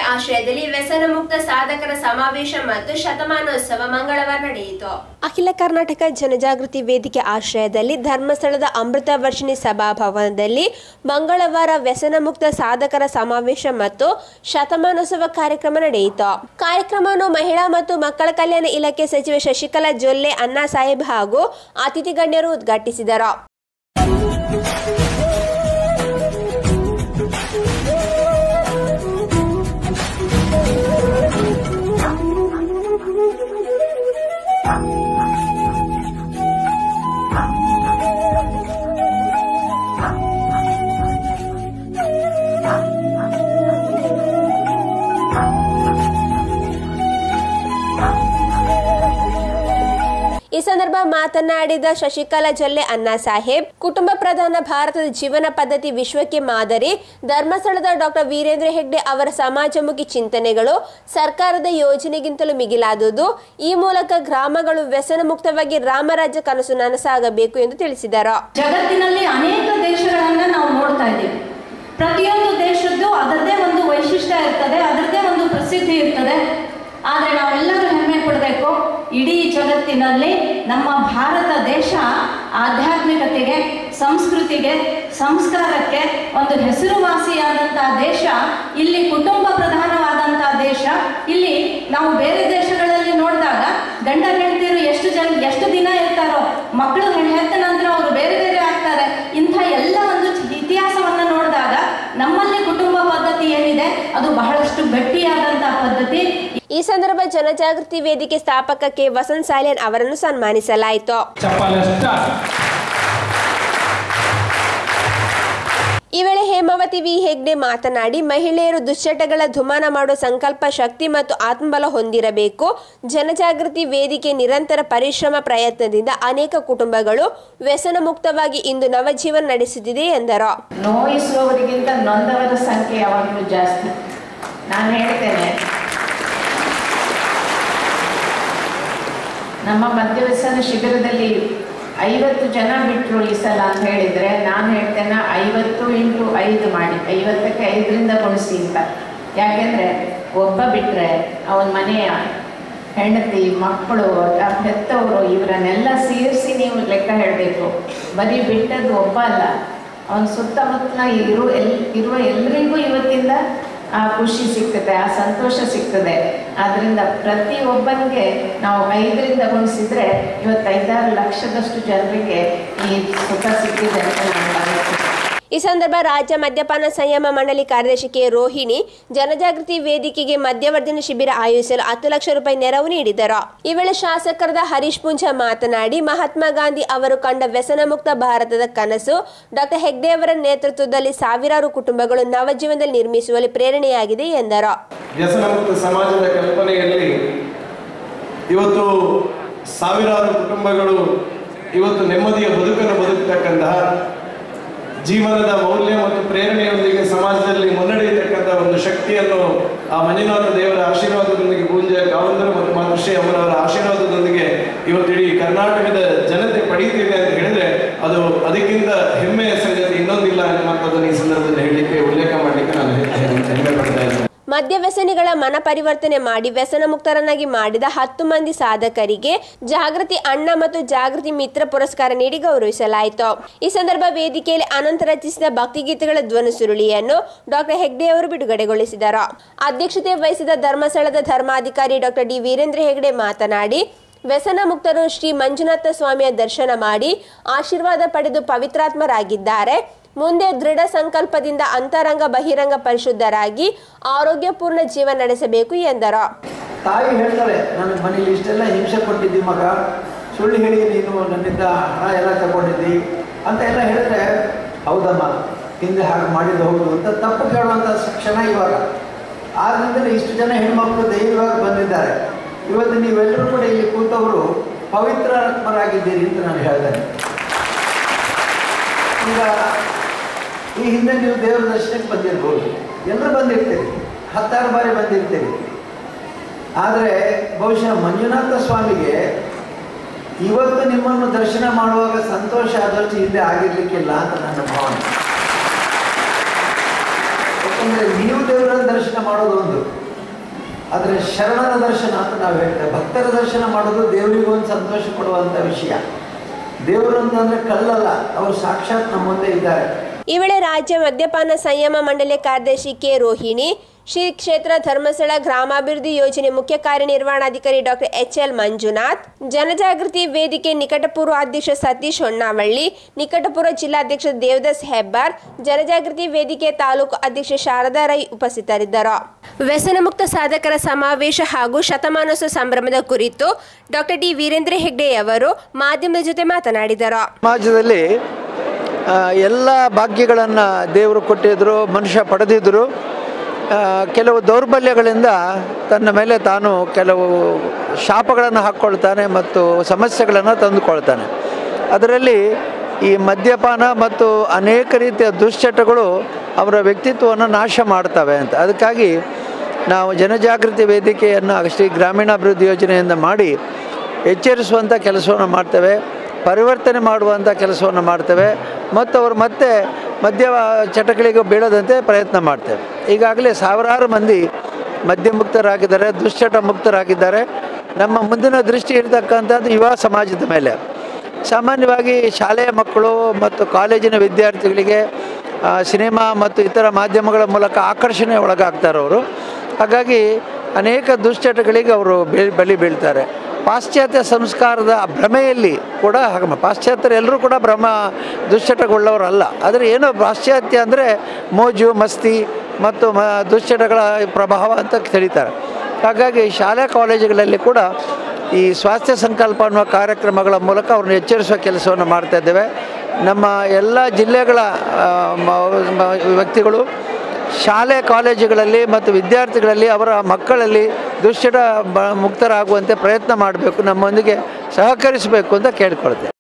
ಆಶ್ರಯದಲ್ಲಿ ವ್ಯಸನ ಮುಕ್ತ ಸಾಧಕರ ಸಮಾವೇಶ ಮತ್ತು ಶತಮಾನೋತ್ಸವ ಮಂಗಳವಾರ ನಡೆಯಿತು ಅಖಿಲ ಕರ್ನಾಟಕ ಜನಜಾಗೃತಿ ವೇದಿಕೆ ಆಶ್ರಯದಲ್ಲಿ ಧರ್ಮಸ್ಥಳದ ಅಮೃತ ವರ್ಷಿಣಿ ಸಭಾಭವನದಲ್ಲಿ ಮಂಗಳವಾರ ವ್ಯಸನ ಮುಕ್ತ ಸಾಧಕರ ಸಮಾವೇಶ ಮತ್ತು ಶತಮಾನೋತ್ಸವ ಕಾರ್ಯಕ್ರಮ ನಡೆಯಿತು ಕಾರ್ಯಕ್ರಮವನ್ನು ಮಹಿಳಾ ಮತ್ತು ಮಕ್ಕಳ ಕಲ್ಯಾಣ ಇಲಾಖೆ ಸಚಿವೆ ಶಶಿಕಲಾ ಜೊಲ್ಲೆ ಅಣ್ಣಾ ಸಾಹೇಬ್ ಹಾಗೂ ಅತಿಥಿ ಗಣ್ಯರು ಉದ್ಘಾಟಿಸಿದರು ಈ ಸಂದರ್ಭ ಮಾತನಾಡಿದ ಶಶಿಕಲಾ ಜೊಲ್ಲೆ ಅಣ್ಣಾ ಸಾಹೇಬ್ ಕುಟುಂಬ ಪ್ರಧಾನ ಭಾರತದ ಜೀವನ ಪದ್ಧತಿ ವಿಶ್ವಕ್ಕೆ ಮಾದರಿ ಧರ್ಮಸ್ಥಳದ ಡಾಕ್ಟರ್ ವೀರೇಂದ್ರ ಹೆಗ್ಡೆ ಅವರ ಸಮಾಜಮುಖಿ ಚಿಂತನೆಗಳು ಸರ್ಕಾರದ ಯೋಜನೆಗಿಂತಲೂ ಮಿಗಿಲಾದುದು ಈ ಮೂಲಕ ಗ್ರಾಮಗಳು ವ್ಯಸನ ಮುಕ್ತವಾಗಿ ರಾಮರಾಜ್ಯ ಕನಸು ನನಸಾಗಬೇಕು ಎಂದು ತಿಳಿಸಿದರು ಜಗತ್ತಿನಲ್ಲಿ ಅನೇಕ ದೇಶಗಳನ್ನ ನಾವು ನೋಡ್ತಾ ಇದ್ದೀವಿ ಪ್ರತಿಯೊಂದು ದೇಶದ್ದು ಅದರದ್ದೇ ಒಂದು ವೈಶಿಷ್ಟ್ಯ ಇರ್ತದೆ ಅದರದ್ದೇ ಒಂದು ಪ್ರಸಿದ್ಧಿ ಇರ್ತದೆ ಆದರೆ ನಾವೆಲ್ಲರೂ ಹೆಮ್ಮೆ ಪಡಬೇಕು ಇಡೀ ಜಗತ್ತಿನಲ್ಲಿ ನಮ್ಮ ಭಾರತ ದೇಶ ಆಧ್ಯಾತ್ಮಿಕತೆಗೆ ಸಂಸ್ಕೃತಿಗೆ ಸಂಸ್ಕಾರಕ್ಕೆ ಒಂದು ಹೆಸರುವಾಸಿಯಾದಂತಹ ದೇಶ ಇಲ್ಲಿ ಕುಟುಂಬ ಪ್ರಧಾನವಾದಂತಹ ದೇಶ ಇಲ್ಲಿ ನಾವು ಬೇರೆ ದೇಶಗಳಲ್ಲಿ ನೋಡಿದಾಗ ಗಂಡ ಹೆಂಡತಿರು ಎಷ್ಟು ಜನ ಎಷ್ಟು ದಿನ ಇರ್ತಾರೋ ಮಕ್ಕಳು ಹೆತ್ತ ನಂತರ ಅವರು ಬೇರೆ ಬೇರೆ ಆಗ್ತಾರೆ ಇಂಥ ಎಲ್ಲ ಒಂದು ಇತಿಹಾಸವನ್ನ ನೋಡಿದಾಗ ನಮ್ಮಲ್ಲಿ ಕುಟುಂಬ ಪದ್ಧತಿ ಏನಿದೆ ಅದು ಬಹಳಷ್ಟು ಗಟ್ಟಿಯಾದಂತಹ ಪದ್ಧತಿ ಈ ಸಂದರ್ಭ ಜನಜಾಗೃತಿ ವೇದಿಕೆ ಸ್ಥಾಪಕ ಕೆ ವಸಂತ್ ಸಾಲಿಯನ್ ಅವರನ್ನು ಸನ್ಮಾನಿಸಲಾಯಿತು ಚಪ್ಪಾಳೆ ಸ್ಟಾರ್ಟ್ ಈ ವೇಳೆ ಹೇಮಾವತಿ ವಿ ಹೆಗ್ಡೆ ಮಾತನಾಡಿ ಮಹಿಳೆಯರು ದುಶ್ಚಟಗಳ ಧುಮಾನ ಮಾಡುವ ಸಂಕಲ್ಪ ಶಕ್ತಿ ಮತ್ತು ಆತ್ಮಬಲ ಹೊಂದಿರಬೇಕು ಜನಜಾಗೃತಿ ವೇದಿಕೆ ನಿರಂತರ ಪರಿಶ್ರಮ ಪ್ರಯತ್ನದಿಂದ ಅನೇಕ ಕುಟುಂಬಗಳು ವ್ಯಸನ ಮುಕ್ತವಾಗಿ ಇಂದು ನವಜೀವನ ನಡೆಸುತ್ತಿದೆ ಎಂದರು ನೋಯಿಸುವವರಿಗಿಂತ ನೊಂದವರ ಸಂಖ್ಯೆ ಯಾವಾಗಲೂ ಜಾಸ್ತಿ ನಾನು ಹೇಳ್ತೇನೆ ನಮ್ಮ ಮದ್ಯವ್ಯಸನ ಶಿಬಿರದಲ್ಲಿ ಐವತ್ತು ಜನ ಬಿಟ್ಟರು ಈ ಸಲ ಅಂತ ಹೇಳಿದರೆ ನಾನು ಹೇಳ್ತೇನೆ ಐವತ್ತು ಇಂಟು ಐದು ಮಾಡಿ ಐವತ್ತಕ್ಕೆ ಐದರಿಂದ ಗುಣಿಸಿ ಅಂತ ಯಾಕೆಂದರೆ ಒಬ್ಬ ಬಿಟ್ಟರೆ ಅವನ ಮನೆಯ ಹೆಂಡತಿ ಮಕ್ಕಳು ಆ ಹೆತ್ತವರು ಇವರನ್ನೆಲ್ಲ ಸೇರಿಸಿ ನೀವು ಲೆಕ್ಕ ಹೇಳಬೇಕು ಬರೀ ಬಿಟ್ಟದ್ದು ಒಬ್ಬ ಅಲ್ಲ ಅವನ ಸುತ್ತಮುತ್ತಲ ಇರು ಎಲ್ ಇರುವ ಎಲ್ಲರಿಗೂ ಇವತ್ತಿಂದ ಆ ಖುಷಿ ಸಿಗ್ತದೆ ಆ ಸಂತೋಷ ಸಿಗ್ತದೆ ಆದ್ದರಿಂದ ಪ್ರತಿಯೊಬ್ಬನಿಗೆ ನಾವು ಐದರಿಂದ ಗುಣಿಸಿದ್ರೆ ಇವತ್ತು ಐದಾರು ಲಕ್ಷದಷ್ಟು ಜನರಿಗೆ ಈ ಸುಖ ಸಿಕ್ಕಿದೆ ಅಂತ ನಾನು ಭಾವಿಸ್ತೀನಿ ಈ ಸಂದರ್ಭ ರಾಜ್ಯ ಮದ್ಯಪಾನ ಸಂಯಮ ಮಂಡಳಿ ಕಾರ್ಯದರ್ಶಿ ಕೆ ರೋಹಿಣಿ ಜನಜಾಗೃತಿ ವೇದಿಕೆಗೆ ಮದ್ಯವರ್ಜನ ಶಿಬಿರ ಆಯೋಜಿಸಲು ಹತ್ತು ಲಕ್ಷ ರೂಪಾಯಿ ನೆರವು ನೀಡಿದರು ಈ ವೇಳೆ ಶಾಸಕರಾದ ಹರೀಶ್ ಪುಂಜ ಮಾತನಾಡಿ ಮಹಾತ್ಮ ಗಾಂಧಿ ಅವರು ಕಂಡ ವ್ಯಸನ ಮುಕ್ತ ಭಾರತದ ಕನಸು ಡಾಕ್ಟರ್ ಹೆಗ್ಡೆ ಅವರ ನೇತೃತ್ವದಲ್ಲಿ ಸಾವಿರಾರು ಕುಟುಂಬಗಳು ನವಜೀವನದಲ್ಲಿ ನಿರ್ಮಿಸುವಲ್ಲಿ ಪ್ರೇರಣೆಯಾಗಿದೆ ಎಂದರು ವ್ಯಸನಮುಕ್ತ ಸಮಾಜದ ಕಲ್ಪನೆಯಲ್ಲಿ ಇವತ್ತು ಸಾವಿರಾರು ಕುಟುಂಬಗಳು ಇವತ್ತು ನೆಮ್ಮದಿಯ ಬದುಕನ್ನು ಬದುಕತಕ್ಕಂತಹ ಜೀವನದ ಮೌಲ್ಯ ಮತ್ತು ಪ್ರೇರಣೆಯೊಂದಿಗೆ ಸಮಾಜದಲ್ಲಿ ಮುನ್ನಡೆಯತಕ್ಕಂಥ ಒಂದು ಶಕ್ತಿಯನ್ನು ಆ ಮಂಜುನಾಥ ದೇವರ ಆಶೀರ್ವಾದದೊಂದಿಗೆ ಪೂಜ್ಯ ಕಾವಂದರು ಮತ್ತು ಮಾತೃಶ್ರೀ ಅಮ್ಮನವರ ಆಶೀರ್ವಾದದೊಂದಿಗೆ ಇವತ್ತು ಇಡೀ ಕರ್ನಾಟಕದ ಜನತೆ ಪಡೆಯುತ್ತಿದೆ ಅಂತ ಹೇಳಿದ್ರೆ ಅದು ಅದಕ್ಕಿಂತ ಹೆಮ್ಮೆಯ ಸಂಗತಿ ಇನ್ನೊಂದಿಲ್ಲ ಅನ್ನುವಂಥದ್ದನ್ನು ಈ ಸಂದರ್ಭದಲ್ಲಿ ಹೇಳಲಿಕ್ಕೆ ಉಲ್ಲೇಖ ಮಾಡಲಿಕ್ಕೆ ನಾನು ಹೆಮ್ಮೆ ಪಡ್ತಾ ಇದ್ದೇನೆ ಮದ್ಯ ವ್ಯಸನಿಗಳ ಮನ ಪರಿವರ್ತನೆ ಮಾಡಿ ವ್ಯಸನ ಮುಕ್ತರನ್ನಾಗಿ ಮಾಡಿದ ಹತ್ತು ಮಂದಿ ಸಾಧಕರಿಗೆ ಜಾಗೃತಿ ಅಣ್ಣ ಮತ್ತು ಜಾಗೃತಿ ಮಿತ್ರ ಪುರಸ್ಕಾರ ನೀಡಿ ಗೌರವಿಸಲಾಯಿತು ಈ ಸಂದರ್ಭ ವೇದಿಕೆಯಲ್ಲಿ ಅನಂತ ರಚಿಸಿದ ಭಕ್ತಿಗೀತೆಗಳ ಧ್ವನಿ ಸುರುಳಿಯನ್ನು ಡಾಕ್ಟರ್ ಹೆಗ್ಡೆ ಅವರು ಬಿಡುಗಡೆಗೊಳಿಸಿದರು ಅಧ್ಯಕ್ಷತೆ ವಹಿಸಿದ ಧರ್ಮಸ್ಥಳದ ಧರ್ಮಾಧಿಕಾರಿ ಡಾಕ್ಟರ್ ಡಿ ವೀರೇಂದ್ರ ಹೆಗ್ಡೆ ಮಾತನಾಡಿ ವ್ಯಸನ ಮುಕ್ತರು ಶ್ರೀ ಮಂಜುನಾಥ ಸ್ವಾಮಿಯ ದರ್ಶನ ಮಾಡಿ ಆಶೀರ್ವಾದ ಪಡೆದು ಪವಿತ್ರಾತ್ಮರಾಗಿದ್ದಾರೆ ಮುಂದೆ ದೃಢ ಸಂಕಲ್ಪದಿಂದ ಅಂತರಂಗ ಬಹಿರಂಗ ಪರಿಶುದ್ಧರಾಗಿ ಆರೋಗ್ಯಪೂರ್ಣ ಜೀವನ ನಡೆಸಬೇಕು ಎಂದರು ತಾಯಿ ಹೇಳ್ತಾಳೆ ನನ್ನ ಮನೇಲಿ ಇಷ್ಟೆಲ್ಲ ಹಿಂಸೆ ಕೊಟ್ಟಿದ್ದಿ ಮಗ ಸುಳ್ಳು ಹೇಳಿ ನೀನು ನನ್ನಿಂದ ಹಣ ಎಲ್ಲ ತಗೊಂಡಿದ್ದಿ ಅಂತ ಎಲ್ಲ ಹೇಳಿದ್ರೆ ಹೌದಮ್ಮ ಹಿಂದೆ ಹಾಗೆ ಮಾಡಿದ್ದು ಹೌದು ಅಂತ ತಪ್ಪು ಕೇಳುವಂಥ ಕ್ಷಣ ಇವಾಗ ಆದ್ರಿಂದಲೇ ಇಷ್ಟು ಜನ ಹೆಣ್ಮಕ್ಳು ಧೈರ್ಯವಾಗಿ ಬಂದಿದ್ದಾರೆ ಇವತ್ತು ನೀವೆಲ್ಲರೂ ಕೂಡ ಇಲ್ಲಿ ಕೂತವರು ಪವಿತ್ರಾತ್ಮರಾಗಿದ್ದೀರಿ ಅಂತ ನಾನು ಹೇಳ್ತೇನೆ ಈಗ ಈ ಹಿಂದೆ ನೀವು ದೇವರ ದರ್ಶನಕ್ಕೆ ಬಂದಿರ್ಬೋದು ಎಲ್ಲರೂ ಬಂದಿರ್ತೀರಿ ಹತ್ತಾರು ಬಾರಿ ಬಂದಿರ್ತೀರಿ ಆದರೆ ಬಹುಶಃ ಮಂಜುನಾಥ ಸ್ವಾಮಿಗೆ ಇವತ್ತು ನಿಮ್ಮನ್ನು ದರ್ಶನ ಮಾಡುವಾಗ ಸಂತೋಷ ಆದಷ್ಟು ಹಿಂದೆ ಆಗಿರ್ಲಿಕ್ಕಿಲ್ಲ ಅಂತ ನನ್ನ ಭಾವನೆ ಯಾಕಂದ್ರೆ ನೀವು ದೇವರನ್ನು ದರ್ಶನ ಮಾಡೋದು ಒಂದು ಆದರೆ ಶರಣರ ದರ್ಶನ ಅಂತ ನಾವು ಹೇಳ್ತೇವೆ ಭಕ್ತರ ದರ್ಶನ ಮಾಡೋದು ದೇವರಿಗೂ ಒಂದು ಸಂತೋಷ ಕೊಡುವಂಥ ವಿಷಯ ದೇವರು ಅಂತಂದರೆ ಕಲ್ಲಲ್ಲ ಅವರು ಸಾಕ್ಷಾತ್ ನಮ್ಮ ಮುಂದೆ ಇದ್ದಾರೆ ಈ ವೇಳೆ ರಾಜ್ಯ ಮದ್ಯಪಾನ ಸಂಯಮ ಮಂಡಳಿ ಕಾರ್ಯದರ್ಶಿ ಕೆ ರೋಹಿಣಿ ಶ್ರೀ ಕ್ಷೇತ್ರ ಧರ್ಮಸ್ಥಳ ಗ್ರಾಮಾಭಿವೃದ್ಧಿ ಯೋಜನೆ ಮುಖ್ಯ ಕಾರ್ಯನಿರ್ವಹಣಾಧಿಕಾರಿ ಡಾಕ್ಟರ್ ಎಚ್ ಎಲ್ ಮಂಜುನಾಥ್ ಜನಜಾಗೃತಿ ವೇದಿಕೆ ನಿಕಟಪೂರ್ವ ಅಧ್ಯಕ್ಷ ಸತೀಶ್ ಹೊನ್ನಾವಳ್ಳಿ ನಿಕಟಪೂರ್ವ ಜಿಲ್ಲಾಧ್ಯಕ್ಷ ದೇವದಾಸ್ ಹೆಬ್ಬಾರ್ ಜನಜಾಗೃತಿ ವೇದಿಕೆ ತಾಲೂಕು ಅಧ್ಯಕ್ಷೆ ಶಾರದಾ ರೈ ಉಪಸ್ಥಿತರಿದ್ದರು ವ್ಯಸನ ಮುಕ್ತ ಸಾಧಕರ ಸಮಾವೇಶ ಹಾಗೂ ಶತಮಾನೋತ್ಸವ ಸಂಭ್ರಮದ ಕುರಿತು ಡಾಕ್ಟರ್ ಡಿ ವೀರೇಂದ್ರ ಹೆಗ್ಡೆಯವರು ಮಾಧ್ಯಮದ ಜೊತೆ ಮಾತನಾಡಿದರು ಸಮಾಜದಲ್ಲಿ ಆ, ಎಲ್ಲ ಭಾಗ್ಯಗಳನ್ನು ದೇವರು ಕೊಟ್ಟಿದ್ದರು ಮನುಷ್ಯ ಪಡೆದಿದ್ದರು ಆ, ಕೆಲವು ದೌರ್ಬಲ್ಯಗಳಿಂದ ತನ್ನ ಮೇಲೆ ತಾನು ಕೆಲವು ಶಾಪಗಳನ್ನು ಹಾಕ್ಕೊಳ್ತಾನೆ ಮತ್ತು ಸಮಸ್ಯೆಗಳನ್ನು ತಂದುಕೊಳ್ತಾನೆ ಅದರಲ್ಲಿ ಈ ಮದ್ಯಪಾನ ಮತ್ತು ಅನೇಕ ರೀತಿಯ ದುಶ್ಚಟಗಳು ಅವರ ವ್ಯಕ್ತಿತ್ವವನ್ನು ನಾಶ ಮಾಡ್ತವೆ ಅಂತ ಅದಕ್ಕಾಗಿ ನಾವು ಜನಜಾಗೃತಿ ವೇದಿಕೆಯನ್ನು ಶ್ರೀ ಗ್ರಾಮೀಣಾಭಿವೃದ್ಧಿ ಯೋಜನೆಯಿಂದ ಮಾಡಿ ಎಚ್ಚರಿಸುವಂಥ ಕೆಲಸವನ್ನು ಮಾಡ್ತೇವೆ ಪರಿವರ್ತನೆ ಮಾಡುವಂಥ ಕೆಲಸವನ್ನು ಮಾಡ್ತೇವೆ ಮತ್ತು ಅವರು ಮತ್ತೆ ಮದ್ಯ ಚಟಗಳಿಗೆ ಬೀಳದಂತೆ ಪ್ರಯತ್ನ ಮಾಡ್ತೇವೆ ಈಗಾಗಲೇ ಸಾವಿರಾರು ಮಂದಿ ಮದ್ಯಮುಕ್ತರಾಗಿದ್ದಾರೆ ದುಶ್ಚಟ ಮುಕ್ತರಾಗಿದ್ದಾರೆ ನಮ್ಮ ಮುಂದಿನ ದೃಷ್ಟಿ ಇರತಕ್ಕಂಥದ್ದು ಯುವ ಸಮಾಜದ ಮೇಲೆ ಸಾಮಾನ್ಯವಾಗಿ ಶಾಲೆಯ ಮಕ್ಕಳು ಮತ್ತು ಕಾಲೇಜಿನ ವಿದ್ಯಾರ್ಥಿಗಳಿಗೆ ಆ, ಸಿನಿಮಾ ಮತ್ತು ಇತರ ಮಾಧ್ಯಮಗಳ ಮೂಲಕ ಆಕರ್ಷಣೆ ಒಳಗಾಗ್ತಾರೆ ಅವರು ಹಾಗಾಗಿ ಅನೇಕ ದುಶ್ಚಟಗಳಿಗೆ ಅವರು ಬೆ- ಬಲಿ ಬೀಳ್ತಾರೆ ಪಾಶ್ಚಾತ್ಯ ಸಂಸ್ಕಾರದ ಭ್ರಮೆಯಲ್ಲಿ ಕೂಡ ಹಾಗೆ ಮಾ- ಪಾಶ್ಚಾತ್ಯರು ಎಲ್ಲರೂ ಕೂಡ ಭ್ರಮ ದುಶ್ಚಟಗೊಳ್ಳವರಲ್ಲ ಆದರೆ ಏನೋ ಪಾಶ್ಚಾತ್ಯ ಅಂದರೆ ಮೋಜು ಮಸ್ತಿ ಮತ್ತು ಮ ದುಶ್ಚಟಗಳ ಪ್ರಭಾವ ಅಂತ ತಿಳಿತಾರೆ ಹಾಗಾಗಿ ಶಾಲಾ ಕಾಲೇಜುಗಳಲ್ಲಿ ಕೂಡ ಈ ಸ್ವಾಸ್ಥ್ಯ ಸಂಕಲ್ಪ ಅನ್ನುವ ಕಾರ್ಯಕ್ರಮಗಳ ಮೂಲಕ ಅವ್ರನ್ನ ಎಚ್ಚರಿಸುವ ಕೆಲಸವನ್ನು ಮಾಡ್ತಾ ಇದ್ದೇವೆ ನಮ್ಮ ಎಲ್ಲ ಜಿಲ್ಲೆಗಳ ಆ, ಮ- ಮ- ವ್ಯಕ್ತಿಗಳು ಶಾಲೆ ಕಾಲೇಜುಗಳಲ್ಲಿ ಮತ್ತು ವಿದ್ಯಾರ್ಥಿಗಳಲ್ಲಿ ಅವರ ಮಕ್ಕಳಲ್ಲಿ ದುಶ್ಚಟ ಬ ಮುಕ್ತರಾಗುವಂತೆ ಪ್ರಯತ್ನ ಮಾಡಬೇಕು ನಮ್ಮೊಂದಿಗೆ ಸಹಕರಿಸಬೇಕು ಅಂತ ಕೇಳ್ಕೊಳ್ತೇವೆ